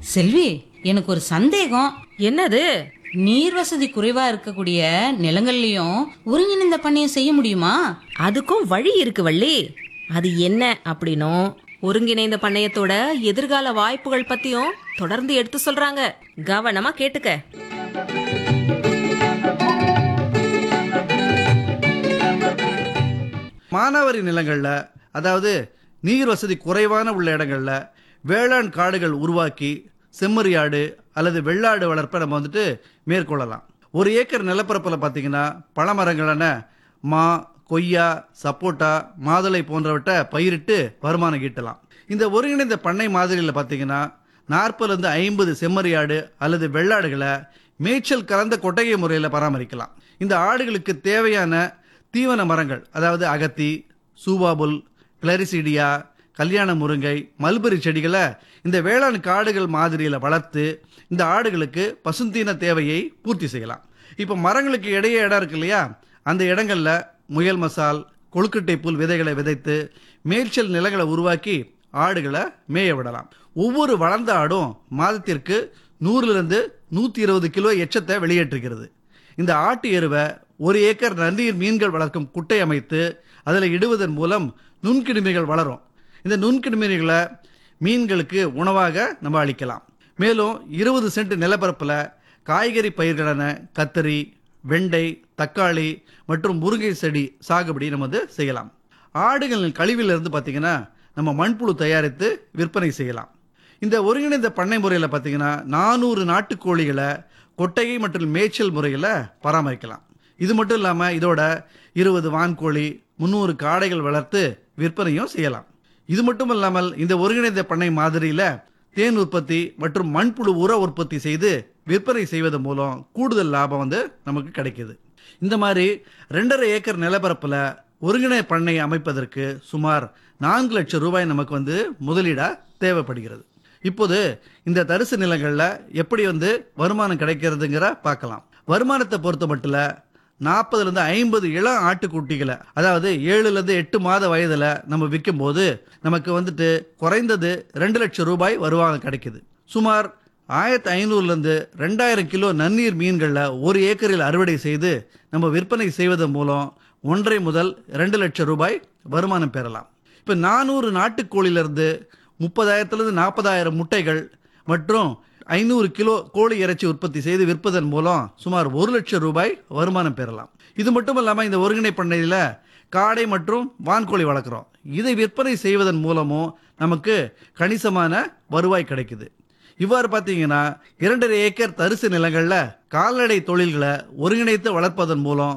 செல்வி எனக்கு ஒரு சந்தேகம் என்னது நீர் வசதி குறைவா இருக்கக்கூடிய நிலங்கள்லயும் ஒருங்கிணைந்த பண்ணையம் செய்ய முடியுமா அதுக்கும் வழி இருக்கு வள்ளி அது என்ன அப்படின்னும் ஒருங்கிணைந்த பண்ணையத்தோட எதிர்கால வாய்ப்புகள் பத்தியும் தொடர்ந்து எடுத்து சொல்றாங்க கவனமா கேட்டுக்க மானாவாரி நிலங்களில் அதாவது நீர் வசதி குறைவான உள்ள இடங்கள்ல வேளாண் காடுகள் உருவாக்கி செம்மறியாடு அல்லது வெள்ளாடு வளர்ப்பை நம்ம வந்துட்டு மேற்கொள்ளலாம் ஒரு ஏக்கர் நிலப்பரப்பில் பார்த்தீங்கன்னா பழமரங்களான மா கொய்யா சப்போட்டா மாதுளை போன்றவற்றை பயிரிட்டு வருமானம் ஈட்டலாம் இந்த ஒருங்கிணைந்த பண்ணை மாதிரியில் பார்த்தீங்கன்னா நாற்பதுலேருந்து ஐம்பது செம்மறியாடு அல்லது வெள்ளாடுகளை மேய்ச்சல் கலந்த கொட்டகை முறையில் பராமரிக்கலாம் இந்த ஆடுகளுக்கு தேவையான தீவன மரங்கள் அதாவது அகத்தி சூவாபுல் கிளரிசிடியா கல்யாண முருங்கை மல்பெரி செடிகளை இந்த வேளாண் காடுகள் மாதிரியில் வளர்த்து இந்த ஆடுகளுக்கு பசுந்தீன தேவையை பூர்த்தி செய்யலாம் இப்போ மரங்களுக்கு இடையே இடம் இருக்கு இல்லையா அந்த இடங்கள்ல முயல் மசால் கொழுக்கட்டை புல் விதைகளை விதைத்து மேய்ச்சல் நிலங்களை உருவாக்கி ஆடுகளை மேய விடலாம் ஒவ்வொரு வளர்ந்த ஆடும் மாதத்திற்கு நூறுலேருந்து நூற்றி இருபது கிலோ எச்சத்தை வெளியேற்றுகிறது இந்த ஆட்டு எருவை ஒரு ஏக்கர் நன்னீர் மீன்கள் வளர்க்கும் குட்டை அமைத்து அதில் இடுவதன் மூலம் நுண்கிருமிகள் வளரும் இந்த நுண்கிருமிகளை மீன்களுக்கு உணவாக நம்ம அளிக்கலாம் மேலும் இருபது சென்ட் நிலப்பரப்பில் காய்கறி பயிர்களான கத்தரி வெண்டை தக்காளி மற்றும் முருங்கை செடி சாகுபடி நம்ம வந்து செய்யலாம் ஆடுகளின் கழிவிலிருந்து பார்த்தீங்கன்னா நம்ம மண்புழு தயாரித்து விற்பனை செய்யலாம் இந்த ஒருங்கிணைந்த பண்ணை முறையில் பார்த்தீங்கன்னா நானூறு நாட்டுக்கோழிகளை கொட்டகை மற்றும் மேய்ச்சல் முறையில் பராமரிக்கலாம் இது மட்டும் இல்லாமல் இதோட இருபது வான்கோழி முந்நூறு காடைகள் வளர்த்து விற்பனையும் செய்யலாம் இது மட்டும் இல்லாமல் இந்த ஒருங்கிணைந்த பண்ணை மாதிரியில் தேன் உற்பத்தி மற்றும் மண்புழு உர உற்பத்தி செய்து விற்பனை செய்வதன் மூலம் கூடுதல் லாபம் வந்து நமக்கு கிடைக்குது இந்த மாதிரி ரெண்டரை ஏக்கர் நிலப்பரப்பில் ஒருங்கிணை பண்ணை அமைப்பதற்கு சுமார் நான்கு லட்சம் ரூபாய் நமக்கு வந்து முதலீடாக தேவைப்படுகிறது இப்போது இந்த தரிசு நிலங்களில் எப்படி வந்து வருமானம் கிடைக்கிறதுங்கிற பார்க்கலாம் வருமானத்தை பொறுத்த மட்டும் நாற்பதுலேருந்து ஐம்பது இளம் ஆட்டுக்குட்டிகளை அதாவது ஏழுலேருந்து எட்டு மாத வயதில் நம்ம விற்கும்போது நமக்கு வந்துட்டு குறைந்தது ரெண்டு லட்சம் ரூபாய் வருமானம் கிடைக்குது சுமார் ஆயிரத்தி ஐநூறுலேருந்து ரெண்டாயிரம் கிலோ நன்னீர் மீன்களில் ஒரு ஏக்கரில் அறுவடை செய்து நம்ம விற்பனை செய்வதன் மூலம் ஒன்றரை முதல் ரெண்டு லட்சம் ரூபாய் வருமானம் பெறலாம் இப்போ நானூறு நாட்டுக்கோழிலிருந்து முப்பதாயிரத்துலேருந்து நாற்பதாயிரம் முட்டைகள் மற்றும் ஐநூறு கிலோ கோழி இறைச்சி உற்பத்தி செய்து விற்பதன் மூலம் சுமார் ஒரு லட்சம் ரூபாய் வருமானம் பெறலாம் இது மட்டும் இல்லாமல் இந்த ஒருங்கிணை பண்ணையில் காடை மற்றும் வான்கோழி வளர்க்குறோம் இதை விற்பனை செய்வதன் மூலமும் நமக்கு கணிசமான வருவாய் கிடைக்குது இவ்வாறு பார்த்தீங்கன்னா இரண்டரை ஏக்கர் தரிசு நிலங்களில் கால்நடை தொழில்களை ஒருங்கிணைத்து வளர்ப்பதன் மூலம்